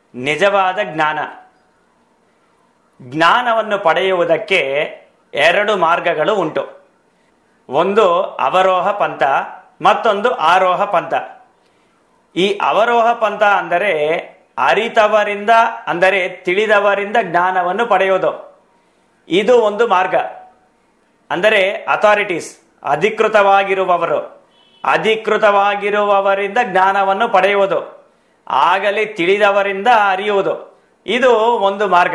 ನಿಜವಾದ ಜ್ಞಾನ ಜ್ಞಾನವನ್ನು ಪಡೆಯುವುದಕ್ಕೆ ಎರಡು ಮಾರ್ಗಗಳು ಉಂಟು ಒಂದು ಅವರೋಹ ಪಂಥ ಮತ್ತೊಂದು ಆರೋಹ ಪಂಥ ಈ ಅವರೋಹ ಪಂಥ ಅಂದರೆ ಅರಿತವರಿಂದ ಅಂದರೆ ತಿಳಿದವರಿಂದ ಜ್ಞಾನವನ್ನು ಪಡೆಯೋದು ಇದು ಒಂದು ಮಾರ್ಗ ಅಂದರೆ ಅಥಾರಿಟೀಸ್ ಅಧಿಕೃತವಾಗಿರುವವರು ಅಧಿಕೃತವಾಗಿರುವವರಿಂದ ಜ್ಞಾನವನ್ನು ಪಡೆಯುವುದು ಆಗಲೇ ತಿಳಿದವರಿಂದ ಅರಿಯುವುದು ಇದು ಒಂದು ಮಾರ್ಗ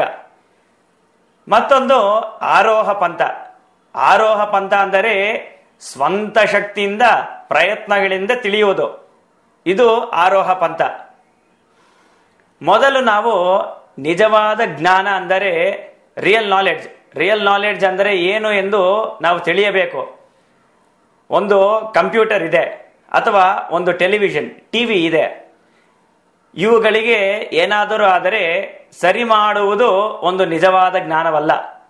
ಮತ್ತೊಂದು ಆರೋಹ ಪಂಥ ಆರೋಹ ಪಂಥ ಅಂದರೆ ಸ್ವಂತ ಶಕ್ತಿಯಿಂದ ಪ್ರಯತ್ನಗಳಿಂದ ತಿಳಿಯುವುದು ಇದು ಆರೋಹ ಪಂಥ ಮೊದಲು ನಾವು ನಿಜವಾದ ಜ್ಞಾನ ಅಂದರೆ ರಿಯಲ್ ನಾಲೆಡ್ಜ್ ರಿಯಲ್ ನಾಲೆಡ್ಜ್ ಅಂದರೆ ಏನು ಎಂದು ನಾವು ತಿಳಿಯಬೇಕು ಒಂದು ಕಂಪ್ಯೂಟರ್ ಇದೆ ಅಥವಾ ಒಂದು ಟೆಲಿವಿಷನ್ ಟಿವಿ ಇದೆ ಇವುಗಳಿಗೆ ಏನಾದರೂ ಆದರೆ ಸರಿ ಮಾಡುವುದು ಒಂದು ನಿಜವಾದ ಜ್ಞಾನವಲ್ಲ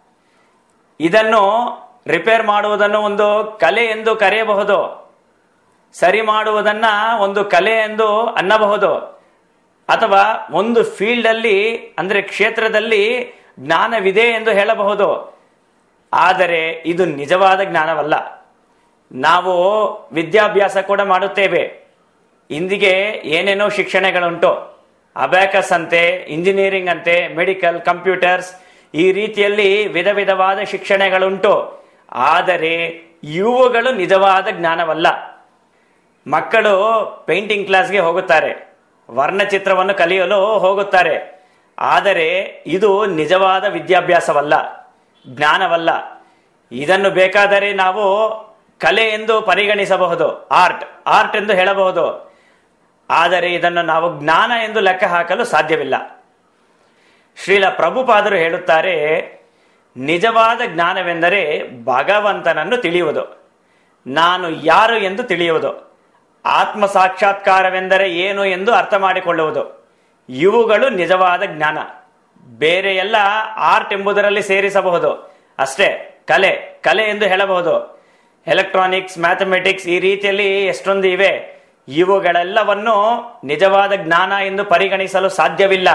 ಇದನ್ನು ರಿಪೇರ್ ಮಾಡುವುದನ್ನು ಒಂದು ಕಲೆ ಎಂದು ಕರೆಯಬಹುದು ಸರಿ ಮಾಡುವುದನ್ನ ಒಂದು ಕಲೆ ಎಂದು ಅನ್ನಬಹುದು ಅಥವಾ ಒಂದು ಫೀಲ್ಡ್ ಅಲ್ಲಿ ಅಂದ್ರೆ ಕ್ಷೇತ್ರದಲ್ಲಿ ಜ್ಞಾನವಿದೆ ಎಂದು ಹೇಳಬಹುದು ಆದರೆ ಇದು ನಿಜವಾದ ಜ್ಞಾನವಲ್ಲ ನಾವು ವಿದ್ಯಾಭ್ಯಾಸ ಕೂಡ ಮಾಡುತ್ತೇವೆ ಇಂದಿಗೆ ಏನೇನೋ ಶಿಕ್ಷಣಗಳುಂಟು ಅಬ್ಯಾಕಸ್ ಅಂತೆ ಇಂಜಿನಿಯರಿಂಗ್ ಅಂತೆ ಮೆಡಿಕಲ್ ಕಂಪ್ಯೂಟರ್ಸ್ ಈ ರೀತಿಯಲ್ಲಿ ವಿಧ ವಿಧವಾದ ಶಿಕ್ಷಣಗಳುಂಟು ಆದರೆ ಇವುಗಳು ನಿಜವಾದ ಜ್ಞಾನವಲ್ಲ ಮಕ್ಕಳು ಪೇಂಟಿಂಗ್ ಕ್ಲಾಸ್ಗೆ ಹೋಗುತ್ತಾರೆ ವರ್ಣಚಿತ್ರವನ್ನು ಕಲಿಯಲು ಹೋಗುತ್ತಾರೆ ಆದರೆ ಇದು ನಿಜವಾದ ವಿದ್ಯಾಭ್ಯಾಸವಲ್ಲ ಜ್ಞಾನವಲ್ಲ ಇದನ್ನು ಬೇಕಾದರೆ ನಾವು ಕಲೆ ಎಂದು ಪರಿಗಣಿಸಬಹುದು ಆರ್ಟ್ ಆರ್ಟ್ ಎಂದು ಹೇಳಬಹುದು ಆದರೆ ಇದನ್ನು ನಾವು ಜ್ಞಾನ ಎಂದು ಲೆಕ್ಕ ಹಾಕಲು ಸಾಧ್ಯವಿಲ್ಲ ಶ್ರೀಲ ಪ್ರಭುಪಾದರು ಹೇಳುತ್ತಾರೆ ನಿಜವಾದ ಜ್ಞಾನವೆಂದರೆ ಭಗವಂತನನ್ನು ತಿಳಿಯುವುದು ನಾನು ಯಾರು ಎಂದು ತಿಳಿಯುವುದು ಆತ್ಮ ಸಾಕ್ಷಾತ್ಕಾರವೆಂದರೆ ಏನು ಎಂದು ಅರ್ಥ ಮಾಡಿಕೊಳ್ಳುವುದು ಇವುಗಳು ನಿಜವಾದ ಜ್ಞಾನ ಬೇರೆ ಎಲ್ಲ ಆರ್ಟ್ ಎಂಬುದರಲ್ಲಿ ಸೇರಿಸಬಹುದು ಅಷ್ಟೇ ಕಲೆ ಕಲೆ ಎಂದು ಹೇಳಬಹುದು ಎಲೆಕ್ಟ್ರಾನಿಕ್ಸ್ ಮ್ಯಾಥಮೆಟಿಕ್ಸ್ ಈ ರೀತಿಯಲ್ಲಿ ಎಷ್ಟೊಂದು ಇವೆ ಇವುಗಳೆಲ್ಲವನ್ನು ನಿಜವಾದ ಜ್ಞಾನ ಎಂದು ಪರಿಗಣಿಸಲು ಸಾಧ್ಯವಿಲ್ಲ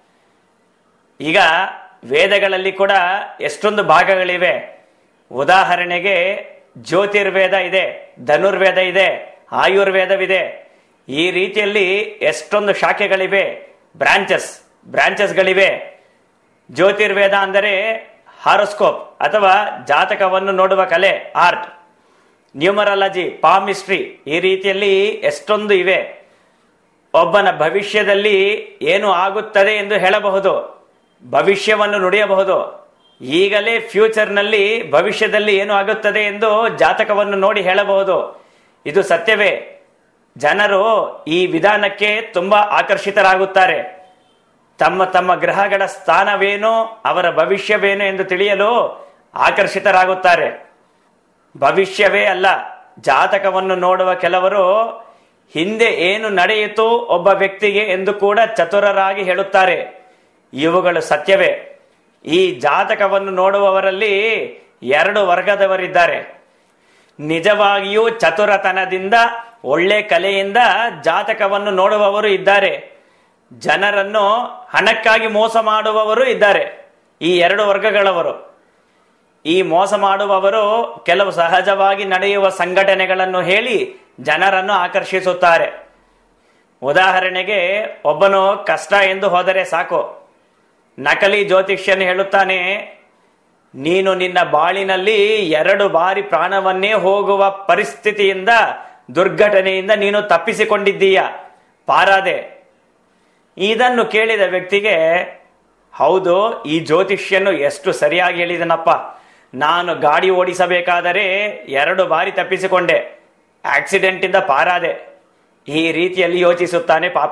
ಈಗ ವೇದಗಳಲ್ಲಿ ಕೂಡ ಎಷ್ಟೊಂದು ಭಾಗಗಳಿವೆ ಉದಾಹರಣೆಗೆ ಜ್ಯೋತಿರ್ವೇದ ಇದೆ ಧನುರ್ವೇದ ಇದೆ ಆಯುರ್ವೇದವಿದೆ ಈ ರೀತಿಯಲ್ಲಿ ಎಷ್ಟೊಂದು ಶಾಖೆಗಳಿವೆ ಬ್ರಾಂಚಸ್ ಬ್ರಾಂಚಸ್ಗಳಿವೆ ಜ್ಯೋತಿರ್ವೇದ ಅಂದರೆ ಹಾರೋಸ್ಕೋಪ್ ಅಥವಾ ಜಾತಕವನ್ನು ನೋಡುವ ಕಲೆ ಆರ್ಟ್ ನ್ಯೂಮರಾಲಜಿ ಪಾಮಿಸ್ಟ್ರಿ ಈ ರೀತಿಯಲ್ಲಿ ಎಷ್ಟೊಂದು ಇವೆ ಒಬ್ಬನ ಭವಿಷ್ಯದಲ್ಲಿ ಏನು ಆಗುತ್ತದೆ ಎಂದು ಹೇಳಬಹುದು ಭವಿಷ್ಯವನ್ನು ನುಡಿಯಬಹುದು ಈಗಲೇ ಫ್ಯೂಚರ್ನಲ್ಲಿ ಭವಿಷ್ಯದಲ್ಲಿ ಏನು ಆಗುತ್ತದೆ ಎಂದು ಜಾತಕವನ್ನು ನೋಡಿ ಹೇಳಬಹುದು ಇದು ಸತ್ಯವೇ ಜನರು ಈ ವಿಧಾನಕ್ಕೆ ತುಂಬಾ ಆಕರ್ಷಿತರಾಗುತ್ತಾರೆ ತಮ್ಮ ತಮ್ಮ ಗ್ರಹಗಳ ಸ್ಥಾನವೇನು ಅವರ ಭವಿಷ್ಯವೇನು ಎಂದು ತಿಳಿಯಲು ಆಕರ್ಷಿತರಾಗುತ್ತಾರೆ ಭವಿಷ್ಯವೇ ಅಲ್ಲ ಜಾತಕವನ್ನು ನೋಡುವ ಕೆಲವರು ಹಿಂದೆ ಏನು ನಡೆಯಿತು ಒಬ್ಬ ವ್ಯಕ್ತಿಗೆ ಎಂದು ಕೂಡ ಚತುರರಾಗಿ ಹೇಳುತ್ತಾರೆ ಇವುಗಳು ಸತ್ಯವೇ ಈ ಜಾತಕವನ್ನು ನೋಡುವವರಲ್ಲಿ ಎರಡು ವರ್ಗದವರಿದ್ದಾರೆ ನಿಜವಾಗಿಯೂ ಚತುರತನದಿಂದ ಒಳ್ಳೆ ಕಲೆಯಿಂದ ಜಾತಕವನ್ನು ನೋಡುವವರು ಇದ್ದಾರೆ ಜನರನ್ನು ಹಣಕ್ಕಾಗಿ ಮೋಸ ಮಾಡುವವರು ಇದ್ದಾರೆ ಈ ಎರಡು ವರ್ಗಗಳವರು ಈ ಮೋಸ ಮಾಡುವವರು ಕೆಲವು ಸಹಜವಾಗಿ ನಡೆಯುವ ಸಂಘಟನೆಗಳನ್ನು ಹೇಳಿ ಜನರನ್ನು ಆಕರ್ಷಿಸುತ್ತಾರೆ ಉದಾಹರಣೆಗೆ ಒಬ್ಬನು ಕಷ್ಟ ಎಂದು ಹೋದರೆ ಸಾಕು ನಕಲಿ ಜ್ಯೋತಿಷ್ಯನು ಹೇಳುತ್ತಾನೆ ನೀನು ನಿನ್ನ ಬಾಳಿನಲ್ಲಿ ಎರಡು ಬಾರಿ ಪ್ರಾಣವನ್ನೇ ಹೋಗುವ ಪರಿಸ್ಥಿತಿಯಿಂದ ದುರ್ಘಟನೆಯಿಂದ ನೀನು ತಪ್ಪಿಸಿಕೊಂಡಿದ್ದೀಯ ಪಾರಾದೆ ಇದನ್ನು ಕೇಳಿದ ವ್ಯಕ್ತಿಗೆ ಹೌದು ಈ ಜ್ಯೋತಿಷ್ಯನು ಎಷ್ಟು ಸರಿಯಾಗಿ ಹೇಳಿದನಪ್ಪ ನಾನು ಗಾಡಿ ಓಡಿಸಬೇಕಾದರೆ ಎರಡು ಬಾರಿ ತಪ್ಪಿಸಿಕೊಂಡೆ ಆಕ್ಸಿಡೆಂಟ್ ಇಂದ ಪಾರಾದೆ ಈ ರೀತಿಯಲ್ಲಿ ಯೋಚಿಸುತ್ತಾನೆ ಪಾಪ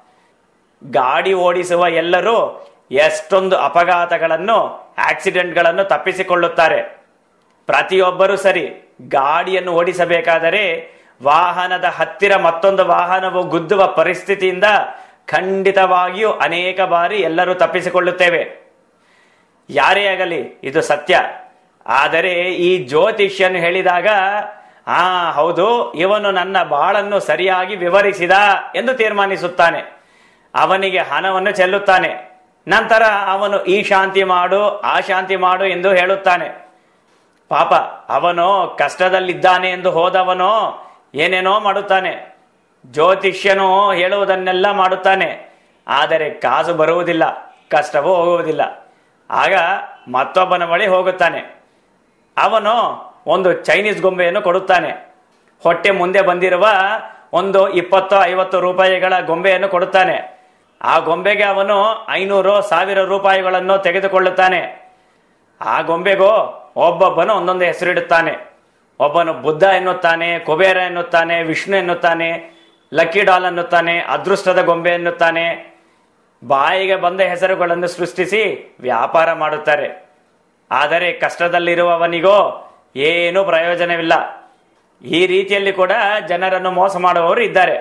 ಗಾಡಿ ಓಡಿಸುವ ಎಲ್ಲರೂ ಎಷ್ಟೊಂದು ಅಪಘಾತಗಳನ್ನು ಆಕ್ಸಿಡೆಂಟ್ಗಳನ್ನು ತಪ್ಪಿಸಿಕೊಳ್ಳುತ್ತಾರೆ ಪ್ರತಿಯೊಬ್ಬರೂ ಸರಿ ಗಾಡಿಯನ್ನು ಓಡಿಸಬೇಕಾದರೆ ವಾಹನದ ಹತ್ತಿರ ಮತ್ತೊಂದು ವಾಹನವು ಗುದ್ದುವ ಪರಿಸ್ಥಿತಿಯಿಂದ ಖಂಡಿತವಾಗಿಯೂ ಅನೇಕ ಬಾರಿ ಎಲ್ಲರೂ ತಪ್ಪಿಸಿಕೊಳ್ಳುತ್ತೇವೆ ಯಾರೇ ಆಗಲಿ ಇದು ಸತ್ಯ ಆದರೆ ಈ ಜ್ಯೋತಿಷ್ಯನು ಹೇಳಿದಾಗ ಆ ಹೌದು ಇವನು ನನ್ನ ಬಾಳನ್ನು ಸರಿಯಾಗಿ ವಿವರಿಸಿದ ಎಂದು ತೀರ್ಮಾನಿಸುತ್ತಾನೆ ಅವನಿಗೆ ಹಣವನ್ನು ಚೆಲ್ಲುತ್ತಾನೆ ನಂತರ ಅವನು ಈ ಶಾಂತಿ ಮಾಡು ಆ ಶಾಂತಿ ಮಾಡು ಎಂದು ಹೇಳುತ್ತಾನೆ ಪಾಪ ಅವನು ಕಷ್ಟದಲ್ಲಿದ್ದಾನೆ ಎಂದು ಹೋದವನೋ ಏನೇನೋ ಮಾಡುತ್ತಾನೆ ಜ್ಯೋತಿಷ್ಯನು ಹೇಳುವುದನ್ನೆಲ್ಲ ಮಾಡುತ್ತಾನೆ ಆದರೆ ಕಾಸು ಬರುವುದಿಲ್ಲ ಕಷ್ಟವೂ ಹೋಗುವುದಿಲ್ಲ ಆಗ ಮತ್ತೊಬ್ಬನ ಬಳಿ ಹೋಗುತ್ತಾನೆ ಅವನು ಒಂದು ಚೈನೀಸ್ ಗೊಂಬೆಯನ್ನು ಕೊಡುತ್ತಾನೆ ಹೊಟ್ಟೆ ಮುಂದೆ ಬಂದಿರುವ ಒಂದು ಇಪ್ಪತ್ತು ಐವತ್ತು ರೂಪಾಯಿಗಳ ಗೊಂಬೆಯನ್ನು ಕೊಡುತ್ತಾನೆ ಆ ಗೊಂಬೆಗೆ ಅವನು ಐನೂರು ಸಾವಿರ ರೂಪಾಯಿಗಳನ್ನು ತೆಗೆದುಕೊಳ್ಳುತ್ತಾನೆ ಆ ಗೊಂಬೆಗೂ ಒಬ್ಬೊಬ್ಬನು ಒಂದೊಂದು ಹೆಸರಿಡುತ್ತಾನೆ ಒಬ್ಬನು ಬುದ್ಧ ಎನ್ನುತ್ತಾನೆ ಕುಬೇರ ಎನ್ನುತ್ತಾನೆ ವಿಷ್ಣು ಎನ್ನುತ್ತಾನೆ ಲಕ್ಕಿ ಡಾಲ್ ಅನ್ನುತ್ತಾನೆ ಅದೃಷ್ಟದ ಗೊಂಬೆ ಎನ್ನುತ್ತಾನೆ ಬಾಯಿಗೆ ಬಂದ ಹೆಸರುಗಳನ್ನು ಸೃಷ್ಟಿಸಿ ವ್ಯಾಪಾರ ಮಾಡುತ್ತಾರೆ ಆದರೆ ಕಷ್ಟದಲ್ಲಿರುವವನಿಗೋ ಏನೂ ಪ್ರಯೋಜನವಿಲ್ಲ ಈ ರೀತಿಯಲ್ಲಿ ಕೂಡ ಜನರನ್ನು ಮೋಸ ಮಾಡುವವರು ಇದ್ದಾರೆ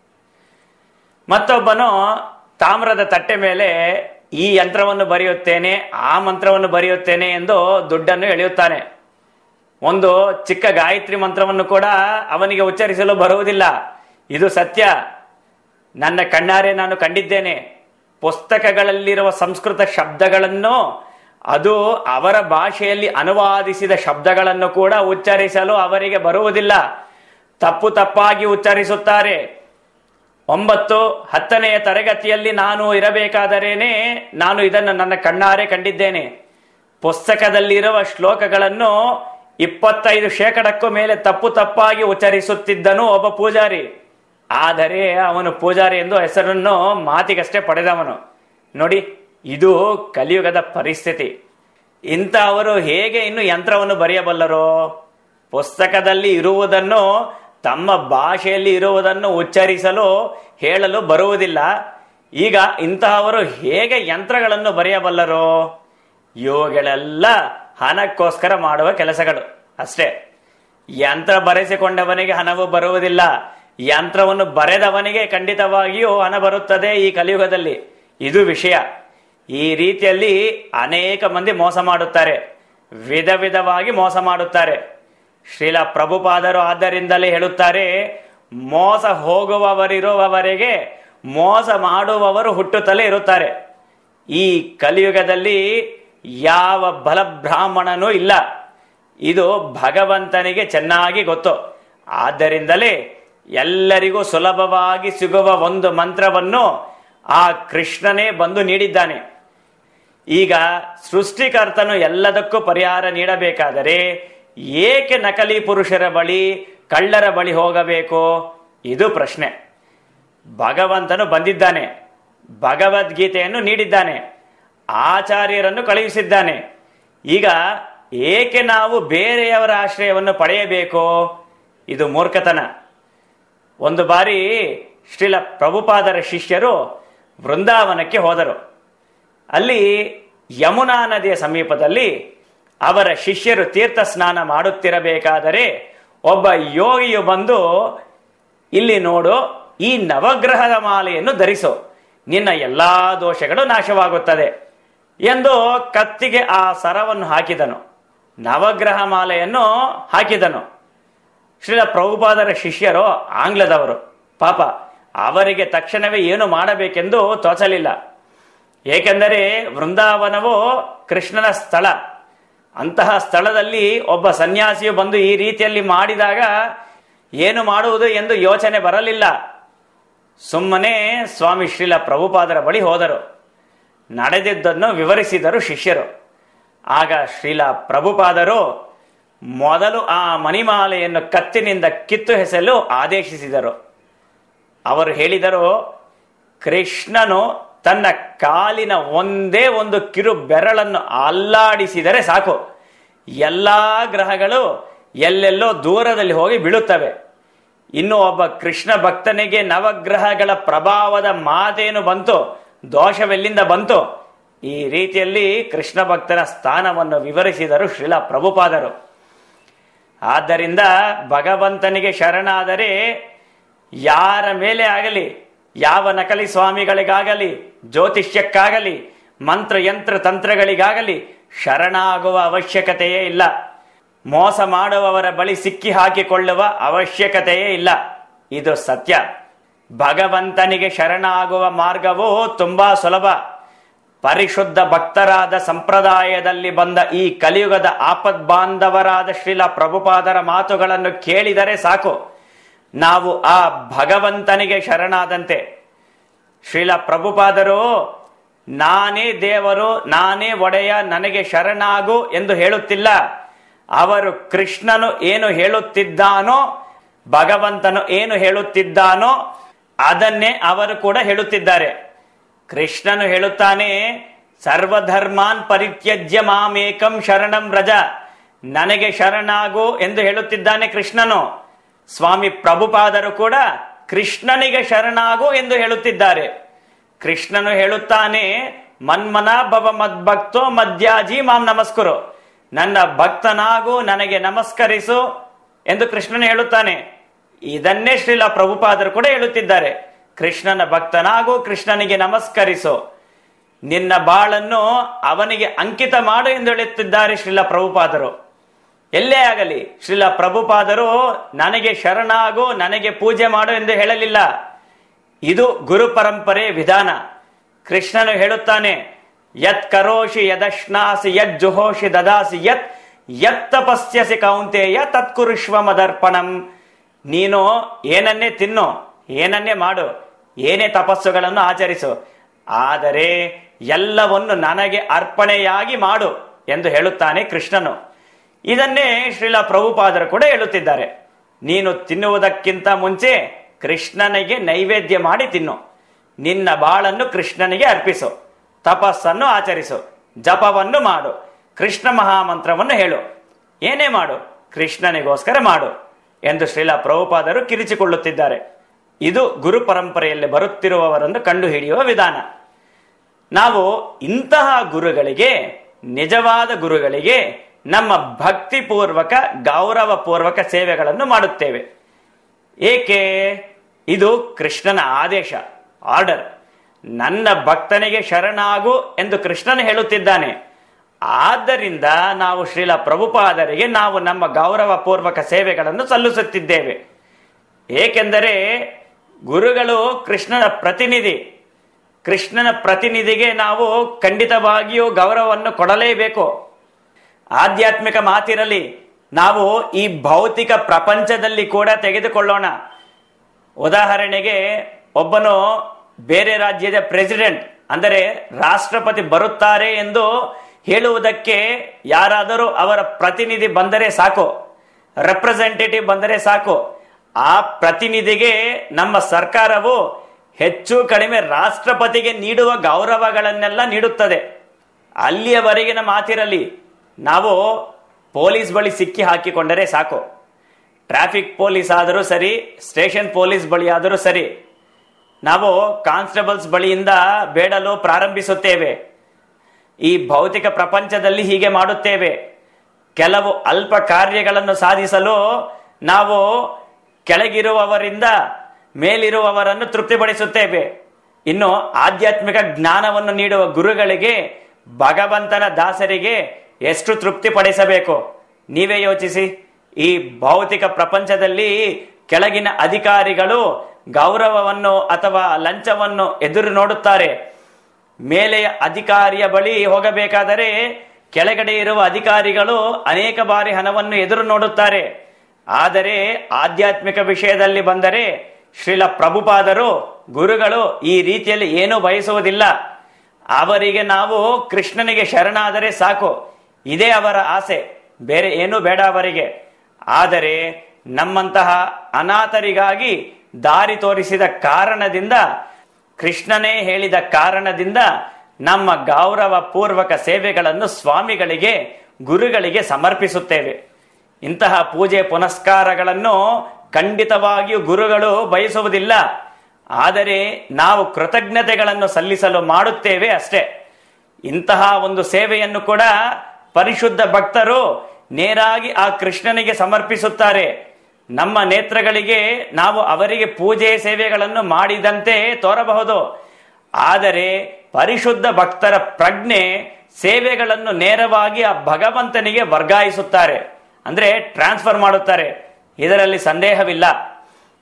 ಮತ್ತೊಬ್ಬನು ತಾಮ್ರದ ತಟ್ಟೆ ಮೇಲೆ ಈ ಯಂತ್ರವನ್ನು ಬರೆಯುತ್ತೇನೆ ಆ ಮಂತ್ರವನ್ನು ಬರೆಯುತ್ತೇನೆ ಎಂದು ದುಡ್ಡನ್ನು ಎಳೆಯುತ್ತಾನೆ ಒಂದು ಚಿಕ್ಕ ಗಾಯತ್ರಿ ಮಂತ್ರವನ್ನು ಕೂಡ ಅವನಿಗೆ ಉಚ್ಚರಿಸಲು ಬರುವುದಿಲ್ಲ ಇದು ಸತ್ಯ ನನ್ನ ಕಣ್ಣಾರೆ ನಾನು ಕಂಡಿದ್ದೇನೆ ಪುಸ್ತಕಗಳಲ್ಲಿರುವ ಸಂಸ್ಕೃತ ಶಬ್ದಗಳನ್ನು ಅದು ಅವರ ಭಾಷೆಯಲ್ಲಿ ಅನುವಾದಿಸಿದ ಶಬ್ದಗಳನ್ನು ಕೂಡ ಉಚ್ಚರಿಸಲು ಅವರಿಗೆ ಬರುವುದಿಲ್ಲ ತಪ್ಪು ತಪ್ಪಾಗಿ ಉಚ್ಚರಿಸುತ್ತಾರೆ ಒಂಬತ್ತು ಹತ್ತನೆಯ ತರಗತಿಯಲ್ಲಿ ನಾನು ಇರಬೇಕಾದರೇನೆ ನಾನು ಇದನ್ನು ನನ್ನ ಕಣ್ಣಾರೆ ಕಂಡಿದ್ದೇನೆ ಪುಸ್ತಕದಲ್ಲಿರುವ ಶ್ಲೋಕಗಳನ್ನು ಇಪ್ಪತ್ತೈದು ಶೇಕಡಕ್ಕೂ ಮೇಲೆ ತಪ್ಪು ತಪ್ಪಾಗಿ ಉಚ್ಚರಿಸುತ್ತಿದ್ದನು ಒಬ್ಬ ಪೂಜಾರಿ ಆದರೆ ಅವನು ಪೂಜಾರಿ ಎಂದು ಹೆಸರನ್ನು ಮಾತಿಗಷ್ಟೇ ಪಡೆದವನು ನೋಡಿ ಇದು ಕಲಿಯುಗದ ಪರಿಸ್ಥಿತಿ ಇಂಥವರು ಹೇಗೆ ಇನ್ನು ಯಂತ್ರವನ್ನು ಬರೆಯಬಲ್ಲರೋ ಪುಸ್ತಕದಲ್ಲಿ ಇರುವುದನ್ನು ತಮ್ಮ ಭಾಷೆಯಲ್ಲಿ ಇರುವುದನ್ನು ಉಚ್ಚರಿಸಲು ಹೇಳಲು ಬರುವುದಿಲ್ಲ ಈಗ ಇಂತಹವರು ಹೇಗೆ ಯಂತ್ರಗಳನ್ನು ಬರೆಯಬಲ್ಲರೋ ಇವುಗಳೆಲ್ಲ ಹಣಕ್ಕೋಸ್ಕರ ಮಾಡುವ ಕೆಲಸಗಳು ಅಷ್ಟೇ ಯಂತ್ರ ಬರೆಸಿಕೊಂಡವನಿಗೆ ಹಣವು ಬರುವುದಿಲ್ಲ ಯಂತ್ರವನ್ನು ಬರೆದವನಿಗೆ ಖಂಡಿತವಾಗಿಯೂ ಹಣ ಬರುತ್ತದೆ ಈ ಕಲಿಯುಗದಲ್ಲಿ ಇದು ವಿಷಯ ಈ ರೀತಿಯಲ್ಲಿ ಅನೇಕ ಮಂದಿ ಮೋಸ ಮಾಡುತ್ತಾರೆ ವಿಧ ವಿಧವಾಗಿ ಮೋಸ ಮಾಡುತ್ತಾರೆ ಶ್ರೀಲ ಪ್ರಭುಪಾದರು ಆದ್ದರಿಂದಲೇ ಹೇಳುತ್ತಾರೆ ಮೋಸ ಹೋಗುವವರಿರುವವರೆಗೆ ಮೋಸ ಮಾಡುವವರು ಹುಟ್ಟುತ್ತಲೇ ಇರುತ್ತಾರೆ ಈ ಕಲಿಯುಗದಲ್ಲಿ ಯಾವ ಬಲಬ್ರಾಹ್ಮಣನೂ ಇಲ್ಲ ಇದು ಭಗವಂತನಿಗೆ ಚೆನ್ನಾಗಿ ಗೊತ್ತು ಆದ್ದರಿಂದಲೇ ಎಲ್ಲರಿಗೂ ಸುಲಭವಾಗಿ ಸಿಗುವ ಒಂದು ಮಂತ್ರವನ್ನು ಆ ಕೃಷ್ಣನೇ ಬಂದು ನೀಡಿದ್ದಾನೆ ಈಗ ಸೃಷ್ಟಿಕರ್ತನು ಎಲ್ಲದಕ್ಕೂ ಪರಿಹಾರ ನೀಡಬೇಕಾದರೆ ಏಕೆ ನಕಲಿ ಪುರುಷರ ಬಳಿ ಕಳ್ಳರ ಬಳಿ ಹೋಗಬೇಕು ಇದು ಪ್ರಶ್ನೆ ಭಗವಂತನು ಬಂದಿದ್ದಾನೆ ಭಗವದ್ಗೀತೆಯನ್ನು ನೀಡಿದ್ದಾನೆ ಆಚಾರ್ಯರನ್ನು ಕಳುಹಿಸಿದ್ದಾನೆ ಈಗ ಏಕೆ ನಾವು ಬೇರೆಯವರ ಆಶ್ರಯವನ್ನು ಪಡೆಯಬೇಕು ಇದು ಮೂರ್ಖತನ ಒಂದು ಬಾರಿ ಶ್ರೀಲ ಪ್ರಭುಪಾದರ ಶಿಷ್ಯರು ವೃಂದಾವನಕ್ಕೆ ಹೋದರು ಅಲ್ಲಿ ಯಮುನಾ ನದಿಯ ಸಮೀಪದಲ್ಲಿ ಅವರ ಶಿಷ್ಯರು ತೀರ್ಥ ಸ್ನಾನ ಮಾಡುತ್ತಿರಬೇಕಾದರೆ ಒಬ್ಬ ಯೋಗಿಯು ಬಂದು ಇಲ್ಲಿ ನೋಡು ಈ ನವಗ್ರಹದ ಮಾಲೆಯನ್ನು ಧರಿಸು ನಿನ್ನ ಎಲ್ಲಾ ದೋಷಗಳು ನಾಶವಾಗುತ್ತದೆ ಎಂದು ಕತ್ತಿಗೆ ಆ ಸರವನ್ನು ಹಾಕಿದನು ನವಗ್ರಹ ಮಾಲೆಯನ್ನು ಹಾಕಿದನು ಶ್ರೀಲ ಪ್ರಭುಪಾದರ ಶಿಷ್ಯರು ಆಂಗ್ಲದವರು ಪಾಪ ಅವರಿಗೆ ತಕ್ಷಣವೇ ಏನು ಮಾಡಬೇಕೆಂದು ತೋಚಲಿಲ್ಲ ಏಕೆಂದರೆ ವೃಂದಾವನವು ಕೃಷ್ಣನ ಸ್ಥಳ ಅಂತಹ ಸ್ಥಳದಲ್ಲಿ ಒಬ್ಬ ಸನ್ಯಾಸಿಯು ಬಂದು ಈ ರೀತಿಯಲ್ಲಿ ಮಾಡಿದಾಗ ಏನು ಮಾಡುವುದು ಎಂದು ಯೋಚನೆ ಬರಲಿಲ್ಲ ಸುಮ್ಮನೆ ಸ್ವಾಮಿ ಶ್ರೀಲ ಪ್ರಭುಪಾದರ ಬಳಿ ಹೋದರು ನಡೆದಿದ್ದನ್ನು ವಿವರಿಸಿದರು ಶಿಷ್ಯರು ಆಗ ಶ್ರೀಲ ಪ್ರಭುಪಾದರು ಮೊದಲು ಆ ಮಣಿಮಾಲೆಯನ್ನು ಕತ್ತಿನಿಂದ ಕಿತ್ತು ಹೆಸಲು ಆದೇಶಿಸಿದರು ಅವರು ಹೇಳಿದರು ಕೃಷ್ಣನು ತನ್ನ ಕಾಲಿನ ಒಂದೇ ಒಂದು ಕಿರು ಬೆರಳನ್ನು ಅಲ್ಲಾಡಿಸಿದರೆ ಸಾಕು ಎಲ್ಲಾ ಗ್ರಹಗಳು ಎಲ್ಲೆಲ್ಲೋ ದೂರದಲ್ಲಿ ಹೋಗಿ ಬೀಳುತ್ತವೆ ಇನ್ನು ಒಬ್ಬ ಕೃಷ್ಣ ಭಕ್ತನಿಗೆ ನವಗ್ರಹಗಳ ಪ್ರಭಾವದ ಮಾತೇನು ಬಂತು ದೋಷವೆಲ್ಲಿಂದ ಬಂತು ಈ ರೀತಿಯಲ್ಲಿ ಕೃಷ್ಣ ಭಕ್ತನ ಸ್ಥಾನವನ್ನು ವಿವರಿಸಿದರು ಶ್ರೀಲ ಪ್ರಭುಪಾದರು ಆದ್ದರಿಂದ ಭಗವಂತನಿಗೆ ಶರಣಾದರೆ ಯಾರ ಮೇಲೆ ಆಗಲಿ ಯಾವ ನಕಲಿ ಸ್ವಾಮಿಗಳಿಗಾಗಲಿ ಜ್ಯೋತಿಷ್ಯಕ್ಕಾಗಲಿ ಮಂತ್ರ ಯಂತ್ರ ತಂತ್ರಗಳಿಗಾಗಲಿ ಶರಣಾಗುವ ಅವಶ್ಯಕತೆಯೇ ಇಲ್ಲ ಮೋಸ ಮಾಡುವವರ ಬಳಿ ಸಿಕ್ಕಿ ಹಾಕಿಕೊಳ್ಳುವ ಅವಶ್ಯಕತೆಯೇ ಇಲ್ಲ ಇದು ಸತ್ಯ ಭಗವಂತನಿಗೆ ಶರಣಾಗುವ ಮಾರ್ಗವು ತುಂಬಾ ಸುಲಭ ಪರಿಶುದ್ಧ ಭಕ್ತರಾದ ಸಂಪ್ರದಾಯದಲ್ಲಿ ಬಂದ ಈ ಕಲಿಯುಗದ ಆಪದ್ ಬಾಂಧವರಾದ ಶ್ರೀಲ ಪ್ರಭುಪಾದರ ಮಾತುಗಳನ್ನು ಕೇಳಿದರೆ ಸಾಕು ನಾವು ಆ ಭಗವಂತನಿಗೆ ಶರಣಾದಂತೆ ಶ್ರೀಲ ಪ್ರಭುಪಾದರು ನಾನೇ ದೇವರು ನಾನೇ ಒಡೆಯ ನನಗೆ ಶರಣಾಗು ಎಂದು ಹೇಳುತ್ತಿಲ್ಲ ಅವರು ಕೃಷ್ಣನು ಏನು ಹೇಳುತ್ತಿದ್ದಾನೋ ಭಗವಂತನು ಏನು ಹೇಳುತ್ತಿದ್ದಾನೋ ಅದನ್ನೇ ಅವರು ಕೂಡ ಹೇಳುತ್ತಿದ್ದಾರೆ ಕೃಷ್ಣನು ಹೇಳುತ್ತಾನೆ ಸರ್ವಧರ್ಮಾನ್ ಪರಿತ್ಯಜ್ಯ ಮಾಮೇಕಂ ಶರಣಂ ರಜ ನನಗೆ ಶರಣಾಗು ಎಂದು ಹೇಳುತ್ತಿದ್ದಾನೆ ಕೃಷ್ಣನು ಸ್ವಾಮಿ ಪ್ರಭುಪಾದರು ಕೂಡ ಕೃಷ್ಣನಿಗೆ ಶರಣಾಗು ಎಂದು ಹೇಳುತ್ತಿದ್ದಾರೆ ಕೃಷ್ಣನು ಹೇಳುತ್ತಾನೆ ಮನ್ಮನ ಭವ ಮದ್ಭಕ್ತೋ ಮಧ್ಯಾಜಿ ಮಾಂ ನಮಸ್ಕರು ನನ್ನ ಭಕ್ತನಾಗು ನನಗೆ ನಮಸ್ಕರಿಸು ಎಂದು ಕೃಷ್ಣನು ಹೇಳುತ್ತಾನೆ ಇದನ್ನೇ ಶ್ರೀಲ ಪ್ರಭುಪಾದರು ಕೂಡ ಹೇಳುತ್ತಿದ್ದಾರೆ ಕೃಷ್ಣನ ಭಕ್ತನಾಗು ಕೃಷ್ಣನಿಗೆ ನಮಸ್ಕರಿಸು ನಿನ್ನ ಬಾಳನ್ನು ಅವನಿಗೆ ಅಂಕಿತ ಮಾಡು ಎಂದು ಹೇಳುತ್ತಿದ್ದಾರೆ ಶ್ರೀಲ ಪ್ರಭುಪಾದರು ಎಲ್ಲೇ ಆಗಲಿ ಶ್ರೀಲ ಪ್ರಭುಪಾದರು ನನಗೆ ಶರಣಾಗು ನನಗೆ ಪೂಜೆ ಮಾಡು ಎಂದು ಹೇಳಲಿಲ್ಲ ಇದು ಗುರು ಪರಂಪರೆ ವಿಧಾನ ಕೃಷ್ಣನು ಹೇಳುತ್ತಾನೆ ಯತ್ ಕರೋಷಿ ಯದಶ್ನಾಸಿ ಯತ್ ಜುಹೋಷಿ ದದಾಸಿ ಯತ್ ಯತ್ ತಪಸ್ಯಸಿ ಕೌಂತೆಯ ತತ್ಕುರುಷ್ವ ಮದರ್ಪಣಂ ನೀನು ಏನನ್ನೇ ತಿನ್ನು ಏನನ್ನೇ ಮಾಡು ಏನೇ ತಪಸ್ಸುಗಳನ್ನು ಆಚರಿಸು ಆದರೆ ಎಲ್ಲವನ್ನು ನನಗೆ ಅರ್ಪಣೆಯಾಗಿ ಮಾಡು ಎಂದು ಹೇಳುತ್ತಾನೆ ಕೃಷ್ಣನು ಇದನ್ನೇ ಶ್ರೀಲ ಪ್ರಭುಪಾದರು ಕೂಡ ಹೇಳುತ್ತಿದ್ದಾರೆ ನೀನು ತಿನ್ನುವುದಕ್ಕಿಂತ ಮುಂಚೆ ಕೃಷ್ಣನಿಗೆ ನೈವೇದ್ಯ ಮಾಡಿ ತಿನ್ನು ನಿನ್ನ ಬಾಳನ್ನು ಕೃಷ್ಣನಿಗೆ ಅರ್ಪಿಸು ತಪಸ್ಸನ್ನು ಆಚರಿಸು ಜಪವನ್ನು ಮಾಡು ಕೃಷ್ಣ ಮಹಾಮಂತ್ರವನ್ನು ಹೇಳು ಏನೇ ಮಾಡು ಕೃಷ್ಣನಿಗೋಸ್ಕರ ಮಾಡು ಎಂದು ಶ್ರೀಲ ಪ್ರಭುಪಾದರು ಕಿರಿಚಿಕೊಳ್ಳುತ್ತಿದ್ದಾರೆ ಇದು ಗುರು ಪರಂಪರೆಯಲ್ಲಿ ಬರುತ್ತಿರುವವರನ್ನು ಕಂಡುಹಿಡಿಯುವ ವಿಧಾನ ನಾವು ಇಂತಹ ಗುರುಗಳಿಗೆ ನಿಜವಾದ ಗುರುಗಳಿಗೆ ನಮ್ಮ ಭಕ್ತಿಪೂರ್ವಕ ಗೌರವಪೂರ್ವಕ ಸೇವೆಗಳನ್ನು ಮಾಡುತ್ತೇವೆ ಏಕೆ ಇದು ಕೃಷ್ಣನ ಆದೇಶ ಆರ್ಡರ್ ನನ್ನ ಭಕ್ತನಿಗೆ ಶರಣಾಗು ಎಂದು ಕೃಷ್ಣನು ಹೇಳುತ್ತಿದ್ದಾನೆ ಆದ್ದರಿಂದ ನಾವು ಶ್ರೀಲ ಪ್ರಭುಪಾದರಿಗೆ ನಾವು ನಮ್ಮ ಗೌರವಪೂರ್ವಕ ಸೇವೆಗಳನ್ನು ಸಲ್ಲಿಸುತ್ತಿದ್ದೇವೆ ಏಕೆಂದರೆ ಗುರುಗಳು ಕೃಷ್ಣನ ಪ್ರತಿನಿಧಿ ಕೃಷ್ಣನ ಪ್ರತಿನಿಧಿಗೆ ನಾವು ಖಂಡಿತವಾಗಿಯೂ ಗೌರವವನ್ನು ಕೊಡಲೇಬೇಕು ಆಧ್ಯಾತ್ಮಿಕ ಮಾತಿರಲಿ ನಾವು ಈ ಭೌತಿಕ ಪ್ರಪಂಚದಲ್ಲಿ ಕೂಡ ತೆಗೆದುಕೊಳ್ಳೋಣ ಉದಾಹರಣೆಗೆ ಒಬ್ಬನು ಬೇರೆ ರಾಜ್ಯದ ಪ್ರೆಸಿಡೆಂಟ್ ಅಂದರೆ ರಾಷ್ಟ್ರಪತಿ ಬರುತ್ತಾರೆ ಎಂದು ಹೇಳುವುದಕ್ಕೆ ಯಾರಾದರೂ ಅವರ ಪ್ರತಿನಿಧಿ ಬಂದರೆ ಸಾಕು ರೆಪ್ರೆಸೆಂಟೇಟಿವ್ ಬಂದರೆ ಸಾಕು ಆ ಪ್ರತಿನಿಧಿಗೆ ನಮ್ಮ ಸರ್ಕಾರವು ಹೆಚ್ಚು ಕಡಿಮೆ ರಾಷ್ಟ್ರಪತಿಗೆ ನೀಡುವ ಗೌರವಗಳನ್ನೆಲ್ಲ ನೀಡುತ್ತದೆ ಅಲ್ಲಿಯವರೆಗಿನ ಮಾತಿರಲಿ ನಾವು ಪೊಲೀಸ್ ಬಳಿ ಸಿಕ್ಕಿ ಹಾಕಿಕೊಂಡರೆ ಸಾಕು ಟ್ರಾಫಿಕ್ ಪೊಲೀಸ್ ಆದರೂ ಸರಿ ಸ್ಟೇಷನ್ ಪೊಲೀಸ್ ಬಳಿ ಆದರೂ ಸರಿ ನಾವು ಕಾನ್ಸ್ಟೇಬಲ್ಸ್ ಬಳಿಯಿಂದ ಬೇಡಲು ಪ್ರಾರಂಭಿಸುತ್ತೇವೆ ಈ ಭೌತಿಕ ಪ್ರಪಂಚದಲ್ಲಿ ಹೀಗೆ ಮಾಡುತ್ತೇವೆ ಕೆಲವು ಅಲ್ಪ ಕಾರ್ಯಗಳನ್ನು ಸಾಧಿಸಲು ನಾವು ಕೆಳಗಿರುವವರಿಂದ ಮೇಲಿರುವವರನ್ನು ತೃಪ್ತಿಪಡಿಸುತ್ತೇವೆ ಇನ್ನು ಆಧ್ಯಾತ್ಮಿಕ ಜ್ಞಾನವನ್ನು ನೀಡುವ ಗುರುಗಳಿಗೆ ಭಗವಂತನ ದಾಸರಿಗೆ ಎಷ್ಟು ತೃಪ್ತಿ ಪಡಿಸಬೇಕು ನೀವೇ ಯೋಚಿಸಿ ಈ ಭೌತಿಕ ಪ್ರಪಂಚದಲ್ಲಿ ಕೆಳಗಿನ ಅಧಿಕಾರಿಗಳು ಗೌರವವನ್ನು ಅಥವಾ ಲಂಚವನ್ನು ಎದುರು ನೋಡುತ್ತಾರೆ ಮೇಲೆಯ ಅಧಿಕಾರಿಯ ಬಳಿ ಹೋಗಬೇಕಾದರೆ ಕೆಳಗಡೆ ಇರುವ ಅಧಿಕಾರಿಗಳು ಅನೇಕ ಬಾರಿ ಹಣವನ್ನು ಎದುರು ನೋಡುತ್ತಾರೆ ಆದರೆ ಆಧ್ಯಾತ್ಮಿಕ ವಿಷಯದಲ್ಲಿ ಬಂದರೆ ಶ್ರೀಲ ಪ್ರಭುಪಾದರು ಗುರುಗಳು ಈ ರೀತಿಯಲ್ಲಿ ಏನೂ ಬಯಸುವುದಿಲ್ಲ ಅವರಿಗೆ ನಾವು ಕೃಷ್ಣನಿಗೆ ಶರಣಾದರೆ ಸಾಕು ಇದೇ ಅವರ ಆಸೆ ಬೇರೆ ಏನೂ ಬೇಡ ಅವರಿಗೆ ಆದರೆ ನಮ್ಮಂತಹ ಅನಾಥರಿಗಾಗಿ ದಾರಿ ತೋರಿಸಿದ ಕಾರಣದಿಂದ ಕೃಷ್ಣನೇ ಹೇಳಿದ ಕಾರಣದಿಂದ ನಮ್ಮ ಗೌರವ ಪೂರ್ವಕ ಸೇವೆಗಳನ್ನು ಸ್ವಾಮಿಗಳಿಗೆ ಗುರುಗಳಿಗೆ ಸಮರ್ಪಿಸುತ್ತೇವೆ ಇಂತಹ ಪೂಜೆ ಪುನಸ್ಕಾರಗಳನ್ನು ಖಂಡಿತವಾಗಿಯೂ ಗುರುಗಳು ಬಯಸುವುದಿಲ್ಲ ಆದರೆ ನಾವು ಕೃತಜ್ಞತೆಗಳನ್ನು ಸಲ್ಲಿಸಲು ಮಾಡುತ್ತೇವೆ ಅಷ್ಟೇ ಇಂತಹ ಒಂದು ಸೇವೆಯನ್ನು ಕೂಡ ಪರಿಶುದ್ಧ ಭಕ್ತರು ನೇರಾಗಿ ಆ ಕೃಷ್ಣನಿಗೆ ಸಮರ್ಪಿಸುತ್ತಾರೆ ನಮ್ಮ ನೇತ್ರಗಳಿಗೆ ನಾವು ಅವರಿಗೆ ಪೂಜೆ ಸೇವೆಗಳನ್ನು ಮಾಡಿದಂತೆ ತೋರಬಹುದು ಆದರೆ ಪರಿಶುದ್ಧ ಭಕ್ತರ ಪ್ರಜ್ಞೆ ಸೇವೆಗಳನ್ನು ನೇರವಾಗಿ ಆ ಭಗವಂತನಿಗೆ ವರ್ಗಾಯಿಸುತ್ತಾರೆ ಅಂದ್ರೆ ಟ್ರಾನ್ಸ್ಫರ್ ಮಾಡುತ್ತಾರೆ ಇದರಲ್ಲಿ ಸಂದೇಹವಿಲ್ಲ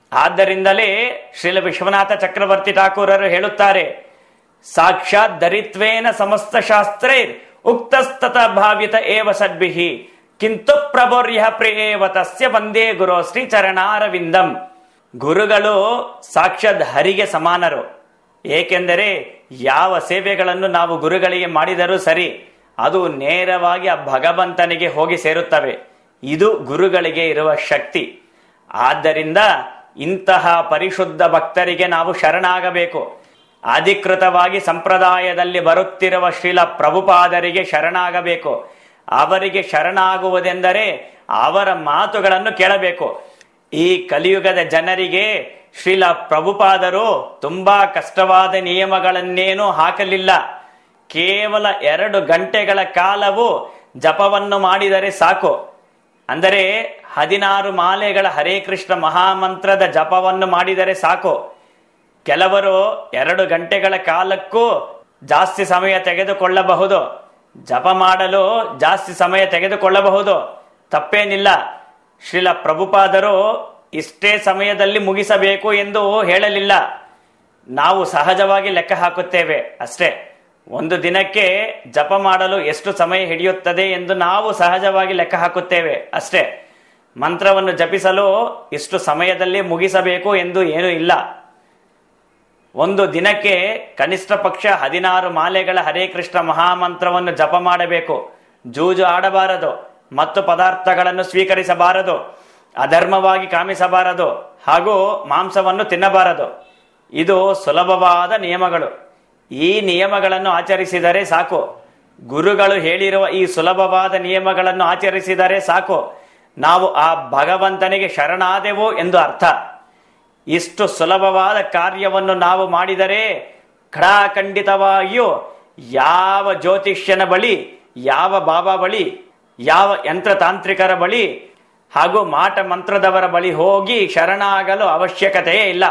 ಆದ್ದರಿಂದಲೇ ಶ್ರೀಲ ವಿಶ್ವನಾಥ ಚಕ್ರವರ್ತಿ ಠಾಕೂರರು ಹೇಳುತ್ತಾರೆ ಸಾಕ್ಷಾತ್ ದರಿತ್ವೇನ ಸಮಸ್ತ ಶಾಸ್ತ್ರೈರ್ ಉಕ್ತಸ್ತತ ಭಾವಿತ ಏವ ಸದ್ಭಿಹಿ ಕಿಂತು ಪ್ರಬೋರ್ಯ ಪ್ರಿಯೇವ ತಸ್ಯ ಒಂದೇ ಗುರು ಶ್ರೀ ಚರಣಾರವಿಂದಂ ಗುರುಗಳು ಸಾಕ್ಷಾತ್ ಹರಿಗೆ ಸಮಾನರು ಏಕೆಂದರೆ ಯಾವ ಸೇವೆಗಳನ್ನು ನಾವು ಗುರುಗಳಿಗೆ ಮಾಡಿದರೂ ಸರಿ ಅದು ನೇರವಾಗಿ ಆ ಭಗವಂತನಿಗೆ ಹೋಗಿ ಸೇರುತ್ತವೆ ಇದು ಗುರುಗಳಿಗೆ ಇರುವ ಶಕ್ತಿ ಆದ್ದರಿಂದ ಇಂತಹ ಪರಿಶುದ್ಧ ಭಕ್ತರಿಗೆ ನಾವು ಶರಣಾಗಬೇಕು ಅಧಿಕೃತವಾಗಿ ಸಂಪ್ರದಾಯದಲ್ಲಿ ಬರುತ್ತಿರುವ ಶ್ರೀಲ ಪ್ರಭುಪಾದರಿಗೆ ಶರಣಾಗಬೇಕು ಅವರಿಗೆ ಶರಣಾಗುವುದೆಂದರೆ ಅವರ ಮಾತುಗಳನ್ನು ಕೇಳಬೇಕು ಈ ಕಲಿಯುಗದ ಜನರಿಗೆ ಶ್ರೀಲ ಪ್ರಭುಪಾದರು ತುಂಬಾ ಕಷ್ಟವಾದ ನಿಯಮಗಳನ್ನೇನೂ ಹಾಕಲಿಲ್ಲ ಕೇವಲ ಎರಡು ಗಂಟೆಗಳ ಕಾಲವು ಜಪವನ್ನು ಮಾಡಿದರೆ ಸಾಕು ಅಂದರೆ ಹದಿನಾರು ಮಾಲೆಗಳ ಹರೇ ಕೃಷ್ಣ ಮಹಾಮಂತ್ರದ ಜಪವನ್ನು ಮಾಡಿದರೆ ಸಾಕು ಕೆಲವರು ಎರಡು ಗಂಟೆಗಳ ಕಾಲಕ್ಕೂ ಜಾಸ್ತಿ ಸಮಯ ತೆಗೆದುಕೊಳ್ಳಬಹುದು ಜಪ ಮಾಡಲು ಜಾಸ್ತಿ ಸಮಯ ತೆಗೆದುಕೊಳ್ಳಬಹುದು ತಪ್ಪೇನಿಲ್ಲ ಶ್ರೀಲ ಪ್ರಭುಪಾದರು ಇಷ್ಟೇ ಸಮಯದಲ್ಲಿ ಮುಗಿಸಬೇಕು ಎಂದು ಹೇಳಲಿಲ್ಲ ನಾವು ಸಹಜವಾಗಿ ಲೆಕ್ಕ ಹಾಕುತ್ತೇವೆ ಅಷ್ಟೇ ಒಂದು ದಿನಕ್ಕೆ ಜಪ ಮಾಡಲು ಎಷ್ಟು ಸಮಯ ಹಿಡಿಯುತ್ತದೆ ಎಂದು ನಾವು ಸಹಜವಾಗಿ ಲೆಕ್ಕ ಹಾಕುತ್ತೇವೆ ಅಷ್ಟೇ ಮಂತ್ರವನ್ನು ಜಪಿಸಲು ಇಷ್ಟು ಸಮಯದಲ್ಲಿ ಮುಗಿಸಬೇಕು ಎಂದು ಏನೂ ಇಲ್ಲ ಒಂದು ದಿನಕ್ಕೆ ಕನಿಷ್ಠ ಪಕ್ಷ ಹದಿನಾರು ಮಾಲೆಗಳ ಹರೇ ಕೃಷ್ಣ ಮಹಾಮಂತ್ರವನ್ನು ಜಪ ಮಾಡಬೇಕು ಜೂಜು ಆಡಬಾರದು ಮತ್ತು ಪದಾರ್ಥಗಳನ್ನು ಸ್ವೀಕರಿಸಬಾರದು ಅಧರ್ಮವಾಗಿ ಕಾಮಿಸಬಾರದು ಹಾಗೂ ಮಾಂಸವನ್ನು ತಿನ್ನಬಾರದು ಇದು ಸುಲಭವಾದ ನಿಯಮಗಳು ಈ ನಿಯಮಗಳನ್ನು ಆಚರಿಸಿದರೆ ಸಾಕು ಗುರುಗಳು ಹೇಳಿರುವ ಈ ಸುಲಭವಾದ ನಿಯಮಗಳನ್ನು ಆಚರಿಸಿದರೆ ಸಾಕು ನಾವು ಆ ಭಗವಂತನಿಗೆ ಶರಣಾದೆವು ಎಂದು ಅರ್ಥ ಇಷ್ಟು ಸುಲಭವಾದ ಕಾರ್ಯವನ್ನು ನಾವು ಮಾಡಿದರೆ ಖಡಾಖಂಡಿತವಾಗಿಯೂ ಯಾವ ಜ್ಯೋತಿಷ್ಯನ ಬಳಿ ಯಾವ ಬಾಬಾ ಬಳಿ ಯಾವ ಯಂತ್ರತಾಂತ್ರಿಕರ ಬಳಿ ಹಾಗೂ ಮಾಟ ಮಂತ್ರದವರ ಬಳಿ ಹೋಗಿ ಶರಣಾಗಲು ಅವಶ್ಯಕತೆಯೇ ಇಲ್ಲ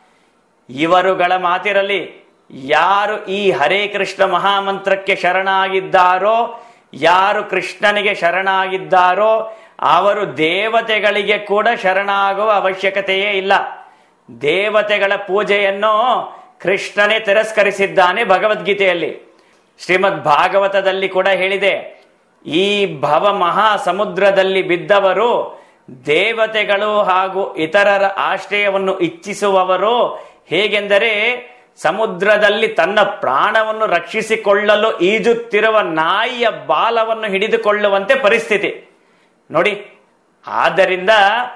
ಇವರುಗಳ ಮಾತಿರಲಿ ಯಾರು ಈ ಹರೇ ಕೃಷ್ಣ ಮಹಾಮಂತ್ರಕ್ಕೆ ಶರಣಾಗಿದ್ದಾರೋ ಯಾರು ಕೃಷ್ಣನಿಗೆ ಶರಣಾಗಿದ್ದಾರೋ ಅವರು ದೇವತೆಗಳಿಗೆ ಕೂಡ ಶರಣಾಗುವ ಅವಶ್ಯಕತೆಯೇ ಇಲ್ಲ ದೇವತೆಗಳ ಪೂಜೆಯನ್ನು ಕೃಷ್ಣನೇ ತಿರಸ್ಕರಿಸಿದ್ದಾನೆ ಭಗವದ್ಗೀತೆಯಲ್ಲಿ ಶ್ರೀಮದ್ ಭಾಗವತದಲ್ಲಿ ಕೂಡ ಹೇಳಿದೆ ಈ ಭವ ಮಹಾ ಸಮುದ್ರದಲ್ಲಿ ಬಿದ್ದವರು ದೇವತೆಗಳು ಹಾಗೂ ಇತರರ ಆಶ್ರಯವನ್ನು ಇಚ್ಛಿಸುವವರು ಹೇಗೆಂದರೆ ಸಮುದ್ರದಲ್ಲಿ ತನ್ನ ಪ್ರಾಣವನ್ನು ರಕ್ಷಿಸಿಕೊಳ್ಳಲು ಈಜುತ್ತಿರುವ ನಾಯಿಯ ಬಾಲವನ್ನು ಹಿಡಿದುಕೊಳ್ಳುವಂತೆ ಪರಿಸ್ಥಿತಿ ನೋಡಿ ಆದ್ದರಿಂದ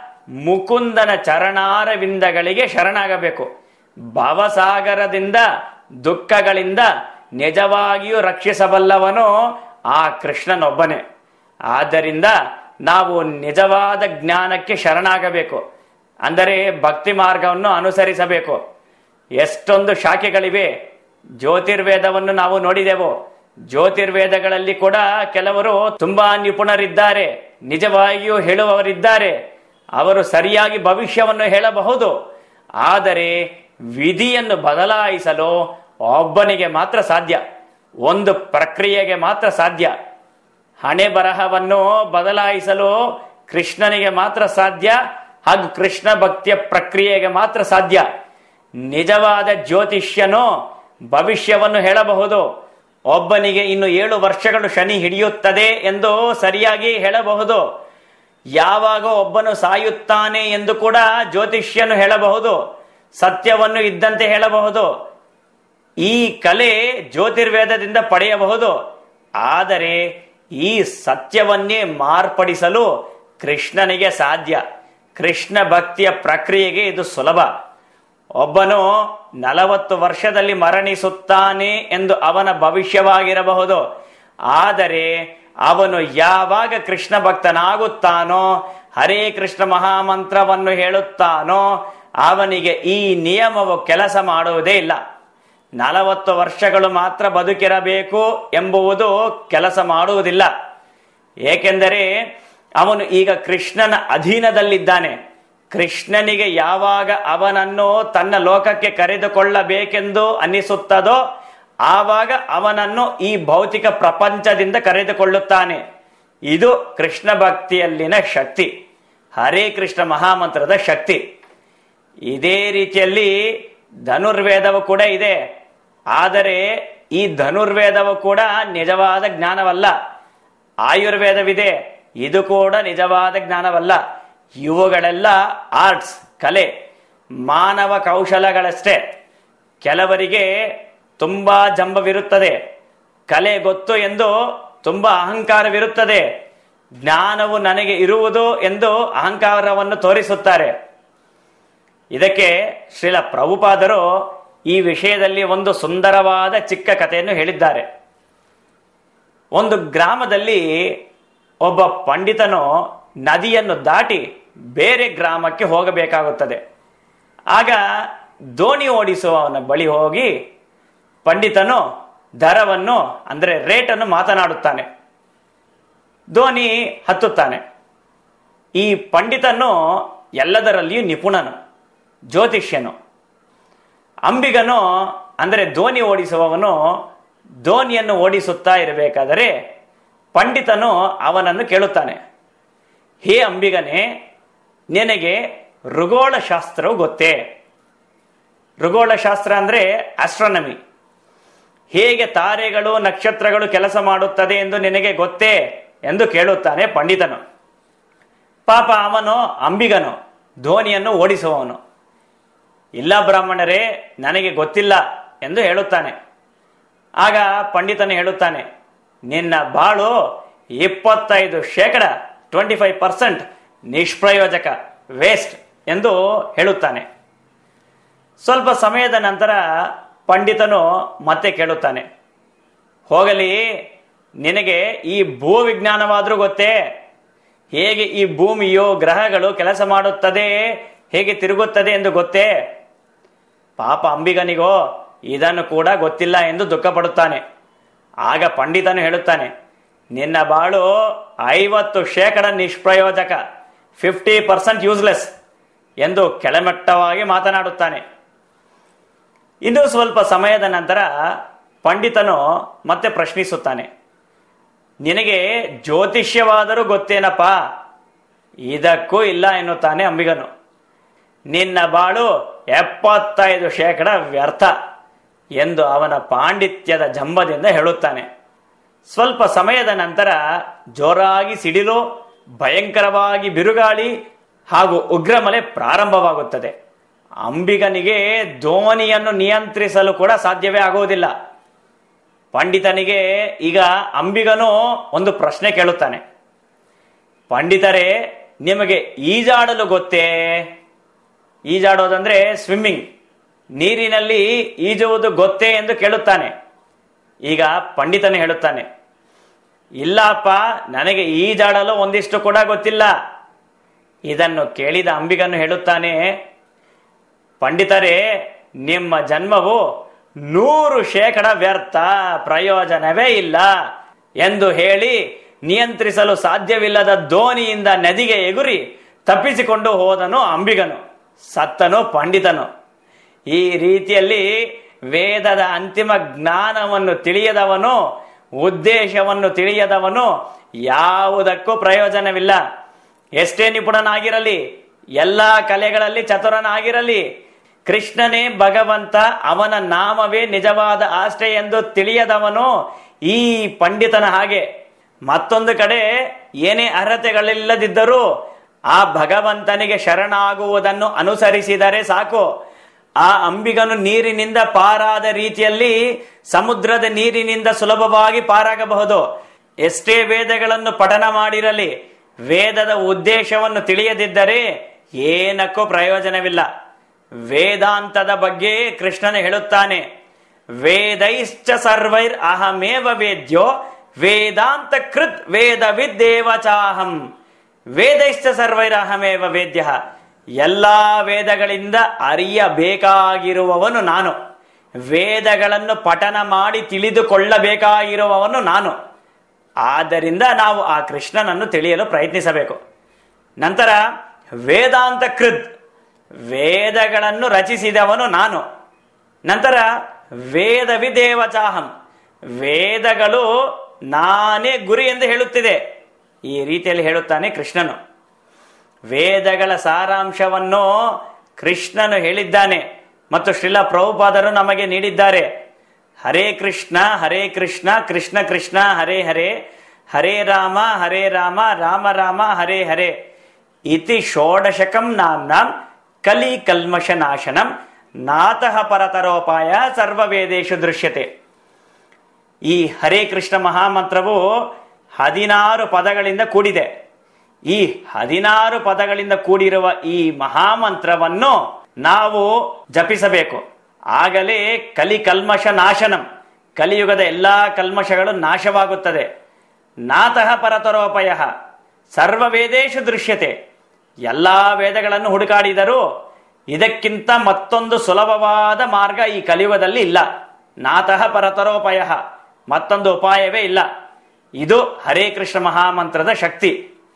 ಮುಕುಂದನ ಚರಣಾರವಿಂದಗಳಿಗೆ ಶರಣಾಗಬೇಕು ಭವಸಾಗರದಿಂದ ದುಃಖಗಳಿಂದ ನಿಜವಾಗಿಯೂ ರಕ್ಷಿಸಬಲ್ಲವನು ಆ ಕೃಷ್ಣನೊಬ್ಬನೇ ಆದ್ದರಿಂದ ನಾವು ನಿಜವಾದ ಜ್ಞಾನಕ್ಕೆ ಶರಣಾಗಬೇಕು ಅಂದರೆ ಭಕ್ತಿ ಮಾರ್ಗವನ್ನು ಅನುಸರಿಸಬೇಕು ಎಷ್ಟೊಂದು ಶಾಖೆಗಳಿವೆ ಜ್ಯೋತಿರ್ವೇದವನ್ನು ನಾವು ನೋಡಿದೆವು ಜ್ಯೋತಿರ್ವೇದಗಳಲ್ಲಿ ಕೂಡ ಕೆಲವರು ತುಂಬಾ ನಿಪುಣರಿದ್ದಾರೆ ನಿಜವಾಗಿಯೂ ಹೇಳುವವರಿದ್ದಾರೆ ಅವರು ಸರಿಯಾಗಿ ಭವಿಷ್ಯವನ್ನು ಹೇಳಬಹುದು ಆದರೆ ವಿಧಿಯನ್ನು ಬದಲಾಯಿಸಲು ಒಬ್ಬನಿಗೆ ಮಾತ್ರ ಸಾಧ್ಯ ಒಂದು ಪ್ರಕ್ರಿಯೆಗೆ ಮಾತ್ರ ಸಾಧ್ಯ ಹಣೆ ಬರಹವನ್ನು ಬದಲಾಯಿಸಲು ಕೃಷ್ಣನಿಗೆ ಮಾತ್ರ ಸಾಧ್ಯ ಹಾಗೂ ಕೃಷ್ಣ ಭಕ್ತಿಯ ಪ್ರಕ್ರಿಯೆಗೆ ಮಾತ್ರ ಸಾಧ್ಯ ನಿಜವಾದ ಜ್ಯೋತಿಷ್ಯನು ಭವಿಷ್ಯವನ್ನು ಹೇಳಬಹುದು ಒಬ್ಬನಿಗೆ ಇನ್ನು ಏಳು ವರ್ಷಗಳು ಶನಿ ಹಿಡಿಯುತ್ತದೆ ಎಂದು ಸರಿಯಾಗಿ ಹೇಳಬಹುದು ಯಾವಾಗ ಒಬ್ಬನು ಸಾಯುತ್ತಾನೆ ಎಂದು ಕೂಡ ಜ್ಯೋತಿಷ್ಯನು ಹೇಳಬಹುದು ಸತ್ಯವನ್ನು ಇದ್ದಂತೆ ಹೇಳಬಹುದು ಈ ಕಲೆ ಜ್ಯೋತಿರ್ವೇದದಿಂದ ಪಡೆಯಬಹುದು ಆದರೆ ಈ ಸತ್ಯವನ್ನೇ ಮಾರ್ಪಡಿಸಲು ಕೃಷ್ಣನಿಗೆ ಸಾಧ್ಯ ಕೃಷ್ಣ ಭಕ್ತಿಯ ಪ್ರಕ್ರಿಯೆಗೆ ಇದು ಸುಲಭ ಒಬ್ಬನು ನಲವತ್ತು ವರ್ಷದಲ್ಲಿ ಮರಣಿಸುತ್ತಾನೆ ಎಂದು ಅವನ ಭವಿಷ್ಯವಾಗಿರಬಹುದು ಆದರೆ ಅವನು ಯಾವಾಗ ಕೃಷ್ಣ ಭಕ್ತನಾಗುತ್ತಾನೋ ಹರೇ ಕೃಷ್ಣ ಮಹಾಮಂತ್ರವನ್ನು ಹೇಳುತ್ತಾನೋ ಅವನಿಗೆ ಈ ನಿಯಮವು ಕೆಲಸ ಮಾಡುವುದೇ ಇಲ್ಲ ನಲವತ್ತು ವರ್ಷಗಳು ಮಾತ್ರ ಬದುಕಿರಬೇಕು ಎಂಬುವುದು ಕೆಲಸ ಮಾಡುವುದಿಲ್ಲ ಏಕೆಂದರೆ ಅವನು ಈಗ ಕೃಷ್ಣನ ಅಧೀನದಲ್ಲಿದ್ದಾನೆ ಕೃಷ್ಣನಿಗೆ ಯಾವಾಗ ಅವನನ್ನು ತನ್ನ ಲೋಕಕ್ಕೆ ಕರೆದುಕೊಳ್ಳಬೇಕೆಂದು ಅನ್ನಿಸುತ್ತದೋ ಆವಾಗ ಅವನನ್ನು ಈ ಭೌತಿಕ ಪ್ರಪಂಚದಿಂದ ಕರೆದುಕೊಳ್ಳುತ್ತಾನೆ ಇದು ಕೃಷ್ಣ ಭಕ್ತಿಯಲ್ಲಿನ ಶಕ್ತಿ ಹರೇ ಕೃಷ್ಣ ಮಹಾಮಂತ್ರದ ಶಕ್ತಿ ಇದೇ ರೀತಿಯಲ್ಲಿ ಧನುರ್ವೇದವು ಕೂಡ ಇದೆ ಆದರೆ ಈ ಧನುರ್ವೇದವು ಕೂಡ ನಿಜವಾದ ಜ್ಞಾನವಲ್ಲ ಆಯುರ್ವೇದವಿದೆ ಇದು ಕೂಡ ನಿಜವಾದ ಜ್ಞಾನವಲ್ಲ ಇವುಗಳೆಲ್ಲ ಆರ್ಟ್ಸ್ ಕಲೆ ಮಾನವ ಕೌಶಲಗಳಷ್ಟೇ ಕೆಲವರಿಗೆ ತುಂಬಾ ಜಂಬವಿರುತ್ತದೆ ಕಲೆ ಗೊತ್ತು ಎಂದು ತುಂಬಾ ಅಹಂಕಾರವಿರುತ್ತದೆ ಜ್ಞಾನವು ನನಗೆ ಇರುವುದು ಎಂದು ಅಹಂಕಾರವನ್ನು ತೋರಿಸುತ್ತಾರೆ ಇದಕ್ಕೆ ಶ್ರೀಲ ಪ್ರಭುಪಾದರು ಈ ವಿಷಯದಲ್ಲಿ ಒಂದು ಸುಂದರವಾದ ಚಿಕ್ಕ ಕಥೆಯನ್ನು ಹೇಳಿದ್ದಾರೆ ಒಂದು ಗ್ರಾಮದಲ್ಲಿ ಒಬ್ಬ ಪಂಡಿತನು ನದಿಯನ್ನು ದಾಟಿ ಬೇರೆ ಗ್ರಾಮಕ್ಕೆ ಹೋಗಬೇಕಾಗುತ್ತದೆ ಆಗ ದೋಣಿ ಓಡಿಸುವವನ ಬಳಿ ಹೋಗಿ ಪಂಡಿತನು ದರವನ್ನು ಅಂದರೆ ರೇಟನ್ನು ಮಾತನಾಡುತ್ತಾನೆ ದೋಣಿ ಹತ್ತುತ್ತಾನೆ ಈ ಪಂಡಿತನು ಎಲ್ಲದರಲ್ಲಿಯೂ ನಿಪುಣನು ಜ್ಯೋತಿಷ್ಯನು ಅಂಬಿಗನು ಅಂದರೆ ದೋಣಿ ಓಡಿಸುವವನು ದೋಣಿಯನ್ನು ಓಡಿಸುತ್ತಾ ಇರಬೇಕಾದರೆ ಪಂಡಿತನು ಅವನನ್ನು ಕೇಳುತ್ತಾನೆ ಹೇ ಅಂಬಿಗನೇ ನಿನಗೆ ಋಗೋಳ ಶಾಸ್ತ್ರವು ಗೊತ್ತೇ ಋಗೋಳ ಶಾಸ್ತ್ರ ಅಂದ್ರೆ ಆಸ್ಟ್ರಾನಮಿ ಹೇಗೆ ತಾರೆಗಳು ನಕ್ಷತ್ರಗಳು ಕೆಲಸ ಮಾಡುತ್ತದೆ ಎಂದು ನಿನಗೆ ಗೊತ್ತೇ ಎಂದು ಕೇಳುತ್ತಾನೆ ಪಂಡಿತನು ಪಾಪ ಅವನು ಅಂಬಿಗನು ಧೋನಿಯನ್ನು ಓಡಿಸುವವನು ಇಲ್ಲ ಬ್ರಾಹ್ಮಣರೇ ನನಗೆ ಗೊತ್ತಿಲ್ಲ ಎಂದು ಹೇಳುತ್ತಾನೆ ಆಗ ಪಂಡಿತನು ಹೇಳುತ್ತಾನೆ ನಿನ್ನ ಬಾಳು ಇಪ್ಪತ್ತೈದು ಶೇಕಡ ಟ್ವೆಂಟಿ ಫೈವ್ ಪರ್ಸೆಂಟ್ ನಿಷ್ಪ್ರಯೋಜಕ ವೇಸ್ಟ್ ಎಂದು ಹೇಳುತ್ತಾನೆ ಸ್ವಲ್ಪ ಸಮಯದ ನಂತರ ಪಂಡಿತನು ಮತ್ತೆ ಕೇಳುತ್ತಾನೆ ಹೋಗಲಿ ನಿನಗೆ ಈ ಭೂ ವಿಜ್ಞಾನವಾದರೂ ಗೊತ್ತೇ ಹೇಗೆ ಈ ಭೂಮಿಯು ಗ್ರಹಗಳು ಕೆಲಸ ಮಾಡುತ್ತದೆ ಹೇಗೆ ತಿರುಗುತ್ತದೆ ಎಂದು ಗೊತ್ತೇ ಪಾಪ ಅಂಬಿಗನಿಗೋ ಇದನ್ನು ಕೂಡ ಗೊತ್ತಿಲ್ಲ ಎಂದು ದುಃಖ ಪಡುತ್ತಾನೆ ಆಗ ಪಂಡಿತನು ಹೇಳುತ್ತಾನೆ ನಿನ್ನ ಬಾಳು ಐವತ್ತು ಶೇಕಡ ನಿಷ್ಪ್ರಯೋಜಕ ಫಿಫ್ಟಿ ಪರ್ಸೆಂಟ್ ಯೂಸ್ಲೆಸ್ ಎಂದು ಕೆಳಮಟ್ಟವಾಗಿ ಮಾತನಾಡುತ್ತಾನೆ ಇನ್ನು ಸ್ವಲ್ಪ ಸಮಯದ ನಂತರ ಪಂಡಿತನು ಮತ್ತೆ ಪ್ರಶ್ನಿಸುತ್ತಾನೆ ನಿನಗೆ ಜ್ಯೋತಿಷ್ಯವಾದರೂ ಗೊತ್ತೇನಪ್ಪ ಇದಕ್ಕೂ ಇಲ್ಲ ಎನ್ನುತ್ತಾನೆ ಅಂಬಿಗನು ನಿನ್ನ ಬಾಳು ಎಪ್ಪತ್ತೈದು ಶೇಕಡ ವ್ಯರ್ಥ ಎಂದು ಅವನ ಪಾಂಡಿತ್ಯದ ಜಂಬದಿಂದ ಹೇಳುತ್ತಾನೆ ಸ್ವಲ್ಪ ಸಮಯದ ನಂತರ ಜೋರಾಗಿ ಸಿಡಿಲು ಭಯಂಕರವಾಗಿ ಬಿರುಗಾಳಿ ಹಾಗೂ ಉಗ್ರಮಲೆ ಪ್ರಾರಂಭವಾಗುತ್ತದೆ ಅಂಬಿಗನಿಗೆ ದೋಣಿಯನ್ನು ನಿಯಂತ್ರಿಸಲು ಕೂಡ ಸಾಧ್ಯವೇ ಆಗುವುದಿಲ್ಲ ಪಂಡಿತನಿಗೆ ಈಗ ಅಂಬಿಗನು ಒಂದು ಪ್ರಶ್ನೆ ಕೇಳುತ್ತಾನೆ ಪಂಡಿತರೇ ನಿಮಗೆ ಈಜಾಡಲು ಗೊತ್ತೇ ಈಜಾಡೋದಂದ್ರೆ ಸ್ವಿಮ್ಮಿಂಗ್ ನೀರಿನಲ್ಲಿ ಈಜುವುದು ಗೊತ್ತೇ ಎಂದು ಕೇಳುತ್ತಾನೆ ಈಗ ಪಂಡಿತನು ಹೇಳುತ್ತಾನೆ ಇಲ್ಲಪ್ಪ ನನಗೆ ಈಜಾಡಲು ಒಂದಿಷ್ಟು ಕೂಡ ಗೊತ್ತಿಲ್ಲ ಇದನ್ನು ಕೇಳಿದ ಅಂಬಿಗನು ಹೇಳುತ್ತಾನೆ ಪಂಡಿತರೇ ನಿಮ್ಮ ಜನ್ಮವು ನೂರು ಶೇಕಡ ವ್ಯರ್ಥ ಪ್ರಯೋಜನವೇ ಇಲ್ಲ ಎಂದು ಹೇಳಿ ನಿಯಂತ್ರಿಸಲು ಸಾಧ್ಯವಿಲ್ಲದ ದೋಣಿಯಿಂದ ನದಿಗೆ ಎಗುರಿ ತಪ್ಪಿಸಿಕೊಂಡು ಹೋದನು ಅಂಬಿಗನು ಸತ್ತನು ಪಂಡಿತನು ಈ ರೀತಿಯಲ್ಲಿ ವೇದದ ಅಂತಿಮ ಜ್ಞಾನವನ್ನು ತಿಳಿಯದವನು ಉದ್ದೇಶವನ್ನು ತಿಳಿಯದವನು ಯಾವುದಕ್ಕೂ ಪ್ರಯೋಜನವಿಲ್ಲ ಎಷ್ಟೇ ನಿಪುಣನಾಗಿರಲಿ ಎಲ್ಲ ಕಲೆಗಳಲ್ಲಿ ಚತುರನಾಗಿರಲಿ ಕೃಷ್ಣನೇ ಭಗವಂತ ಅವನ ನಾಮವೇ ನಿಜವಾದ ಆಶ್ರಯ ಎಂದು ತಿಳಿಯದವನು ಈ ಪಂಡಿತನ ಹಾಗೆ ಮತ್ತೊಂದು ಕಡೆ ಏನೇ ಅರ್ಹತೆಗಳಿಲ್ಲದಿದ್ದರೂ ಆ ಭಗವಂತನಿಗೆ ಶರಣಾಗುವುದನ್ನು ಅನುಸರಿಸಿದರೆ ಸಾಕು ಆ ಅಂಬಿಗನು ನೀರಿನಿಂದ ಪಾರಾದ ರೀತಿಯಲ್ಲಿ ಸಮುದ್ರದ ನೀರಿನಿಂದ ಸುಲಭವಾಗಿ ಪಾರಾಗಬಹುದು ಎಷ್ಟೇ ವೇದಗಳನ್ನು ಪಠನ ಮಾಡಿರಲಿ ವೇದದ ಉದ್ದೇಶವನ್ನು ತಿಳಿಯದಿದ್ದರೆ ಏನಕ್ಕೂ ಪ್ರಯೋಜನವಿಲ್ಲ ವೇದಾಂತದ ಬಗ್ಗೆ ಕೃಷ್ಣನು ಹೇಳುತ್ತಾನೆ ವೇದೈಶ್ಚ ಸರ್ವೈರ್ ಅಹಮೇವ ವೇದ್ಯೋ ವೇದಾಂತ ಕೃತ್ ವೇದ ವಿದ್ದೇವಚಾಹಂ ವೇದೈಶ್ಚ ಸರ್ವೈರ್ ಅಹಮೇವ ವೇದ್ಯ ಎಲ್ಲಾ ವೇದಗಳಿಂದ ಅರಿಯಬೇಕಾಗಿರುವವನು ನಾನು ವೇದಗಳನ್ನು ಪಠನ ಮಾಡಿ ತಿಳಿದುಕೊಳ್ಳಬೇಕಾಗಿರುವವನು ನಾನು ಆದ್ದರಿಂದ ನಾವು ಆ ಕೃಷ್ಣನನ್ನು ತಿಳಿಯಲು ಪ್ರಯತ್ನಿಸಬೇಕು ನಂತರ ವೇದಾಂತ ಕೃತ್ ವೇದಗಳನ್ನು ರಚಿಸಿದವನು ನಾನು ನಂತರ ವೇದ ವಿದೇವಚಾಹಂ ವೇದಗಳು ನಾನೇ ಗುರಿ ಎಂದು ಹೇಳುತ್ತಿದೆ ಈ ರೀತಿಯಲ್ಲಿ ಹೇಳುತ್ತಾನೆ ಕೃಷ್ಣನು ವೇದಗಳ ಸಾರಾಂಶವನ್ನು ಕೃಷ್ಣನು ಹೇಳಿದ್ದಾನೆ ಮತ್ತು ಶ್ರೀಲ ಪ್ರಭುಪಾದರು ನಮಗೆ ನೀಡಿದ್ದಾರೆ ಹರೇ ಕೃಷ್ಣ ಹರೇ ಕೃಷ್ಣ ಕೃಷ್ಣ ಕೃಷ್ಣ ಹರೇ ಹರೇ ಹರೇ ರಾಮ ಹರೇ ರಾಮ ರಾಮ ರಾಮ ಹರೇ ಹರೇ ಇತಿ ಷೋಡಶಕಂ ನಾಮ್ನಾಂ ಕಲಿ ಕಲ್ಮಶ ನಾಶನಂ ನಾತಃ ಪರತರೋಪಾಯ ಸರ್ವವೇದೇಶು ದೃಶ್ಯತೆ ಈ ಹರೇ ಕೃಷ್ಣ ಮಹಾಮಂತ್ರವು ಹದಿನಾರು ಪದಗಳಿಂದ ಕೂಡಿದೆ ಈ ಹದಿನಾರು ಪದಗಳಿಂದ ಕೂಡಿರುವ ಈ ಮಹಾಮಂತ್ರವನ್ನು ನಾವು ಜಪಿಸಬೇಕು ಆಗಲೇ ಕಲಿ ಕಲ್ಮಶ ನಾಶನಂ ಕಲಿಯುಗದ ಎಲ್ಲಾ ಕಲ್ಮಶಗಳು ನಾಶವಾಗುತ್ತದೆ ನಾತಃ ಪರತರೋಪಯ ಸರ್ವ ವೇದೇಶು ದೃಶ್ಯತೆ ಎಲ್ಲಾ ವೇದಗಳನ್ನು ಹುಡುಕಾಡಿದರೂ ಇದಕ್ಕಿಂತ ಮತ್ತೊಂದು ಸುಲಭವಾದ ಮಾರ್ಗ ಈ ಕಲಿಯುಗದಲ್ಲಿ ಇಲ್ಲ ನಾತಃ ಪರತರೋಪಯ ಮತ್ತೊಂದು ಉಪಾಯವೇ ಇಲ್ಲ ಇದು ಹರೇ ಕೃಷ್ಣ ಮಹಾಮಂತ್ರದ ಶಕ್ತಿ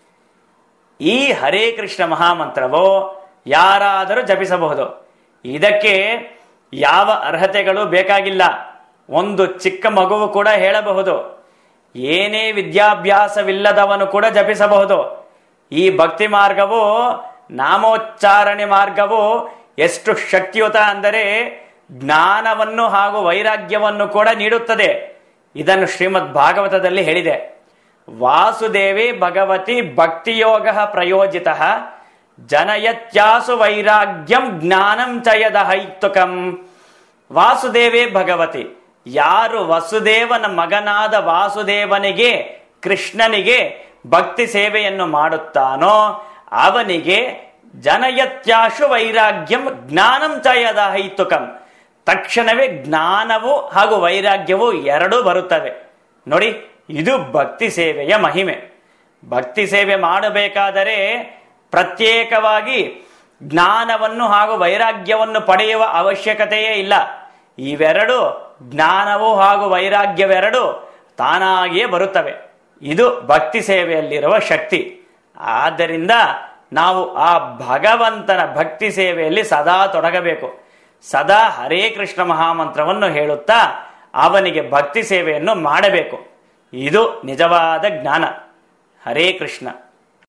ಈ ಹರೇ ಕೃಷ್ಣ ಮಹಾಮಂತ್ರವು ಯಾರಾದರೂ ಜಪಿಸಬಹುದು ಇದಕ್ಕೆ ಯಾವ ಅರ್ಹತೆಗಳು ಬೇಕಾಗಿಲ್ಲ ಒಂದು ಚಿಕ್ಕ ಮಗುವು ಕೂಡ ಹೇಳಬಹುದು ಏನೇ ವಿದ್ಯಾಭ್ಯಾಸವಿಲ್ಲದವನು ಕೂಡ ಜಪಿಸಬಹುದು ಈ ಭಕ್ತಿ ಮಾರ್ಗವು ನಾಮೋಚ್ಚಾರಣೆ ಮಾರ್ಗವು ಎಷ್ಟು ಶಕ್ತಿಯುತ ಅಂದರೆ ಜ್ಞಾನವನ್ನು ಹಾಗೂ ವೈರಾಗ್ಯವನ್ನು ಕೂಡ ನೀಡುತ್ತದೆ ಇದನ್ನು ಶ್ರೀಮದ್ ಭಾಗವತದಲ್ಲಿ ಹೇಳಿದೆ ವಾಸುದೇವಿ ಭಗವತಿ ಭಕ್ತಿಯೋಗ ಪ್ರಯೋಜಿತ ಜನಯತ್ಯಾಸು ವೈರಾಗ್ಯಂ ಜ್ಞಾನಂ ಚಯದ ಹೈತುಕಂ ವಾಸುದೇವೇ ಭಗವತಿ ಯಾರು ವಸುದೇವನ ಮಗನಾದ ವಾಸುದೇವನಿಗೆ ಕೃಷ್ಣನಿಗೆ ಭಕ್ತಿ ಸೇವೆಯನ್ನು ಮಾಡುತ್ತಾನೋ ಅವನಿಗೆ ಜನಯತ್ಯಾಶು ವೈರಾಗ್ಯಂ ಜ್ಞಾನಂ ಚಯದ ಹೈತುಕಂ ತಕ್ಷಣವೇ ಜ್ಞಾನವು ಹಾಗೂ ವೈರಾಗ್ಯವು ಎರಡೂ ಬರುತ್ತವೆ ನೋಡಿ ಇದು ಭಕ್ತಿ ಸೇವೆಯ ಮಹಿಮೆ ಭಕ್ತಿ ಸೇವೆ ಮಾಡಬೇಕಾದರೆ ಪ್ರತ್ಯೇಕವಾಗಿ ಜ್ಞಾನವನ್ನು ಹಾಗೂ ವೈರಾಗ್ಯವನ್ನು ಪಡೆಯುವ ಅವಶ್ಯಕತೆಯೇ ಇಲ್ಲ ಇವೆರಡು ಜ್ಞಾನವು ಹಾಗೂ ವೈರಾಗ್ಯವೆರಡು ತಾನಾಗಿಯೇ ಬರುತ್ತವೆ ಇದು ಭಕ್ತಿ ಸೇವೆಯಲ್ಲಿರುವ ಶಕ್ತಿ ಆದ್ದರಿಂದ ನಾವು ಆ ಭಗವಂತನ ಭಕ್ತಿ ಸೇವೆಯಲ್ಲಿ ಸದಾ ತೊಡಗಬೇಕು ಸದಾ ಹರೇ ಕೃಷ್ಣ ಮಹಾಮಂತ್ರವನ್ನು ಹೇಳುತ್ತಾ ಅವನಿಗೆ ಭಕ್ತಿ ಸೇವೆಯನ್ನು ಮಾಡಬೇಕು ಇದು ನಿಜವಾದ ಜ್ಞಾನ ಹರೇ ಕೃಷ್ಣ